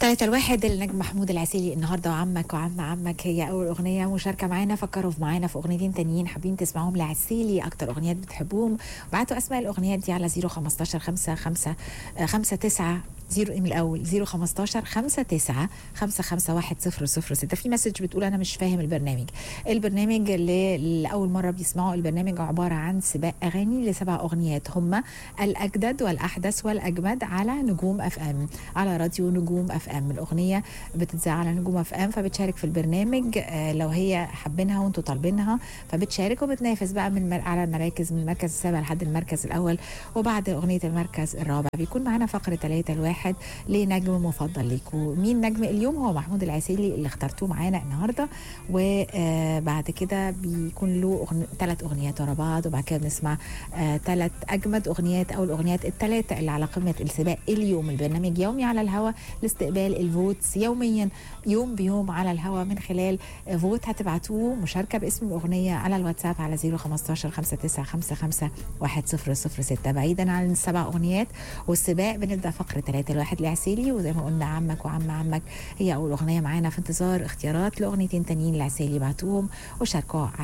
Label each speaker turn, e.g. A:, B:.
A: تلاتة الواحد النجم محمود العسيلي النهارده وعمك وعم عمك هي اول اغنيه مشاركه معانا فكروا في معانا في اغنيتين تانيين حابين تسمعوهم لعسيلي اكتر اغنيات بتحبوهم بعتوا اسماء الاغنيات دي على 015 5 5 5 9 زيرو من الاول 015 5 9 5 5 1 0 0 6 في مسج بتقول انا مش فاهم البرنامج البرنامج اللي لاول مره بيسمعوا البرنامج عباره عن سباق اغاني لسبع اغنيات هم الاجدد والاحدث والاجمد على نجوم اف ام على راديو نجوم اف ام الاغنيه بتتذاع على نجوم اف ام فبتشارك في البرنامج آه، لو هي حابينها وانتوا طالبينها فبتشارك وبتنافس بقى من مر- على المراكز من المركز السابع لحد المركز الاول وبعد اغنيه المركز الرابع بيكون معانا فقره ثلاثة الواحد لنجم مفضل ليكم مين نجم اليوم هو محمود العسيلي اللي اخترتوه معانا النهارده وبعد كده بيكون له ثلاث اغنيات ورا بعض وبعد كده بنسمع ثلاث اجمد اغنيات او الاغنيات الثلاثه اللي على قمه السباق اليوم البرنامج يومي على الهواء لاستقبال الفوتس يوميا يوم بيوم على الهواء من خلال فوت هتبعتوه مشاركه باسم الاغنيه على الواتساب على 015 5955 1006 بعيدا عن السبع اغنيات والسباق بنبدا فقره ثلاثة الواحد لعسيلي وزي ما قلنا عمك وعم عمك هي اول اغنيه معانا في انتظار اختيارات لاغنيتين تانيين لعسيلي بعتوهم وشاركوا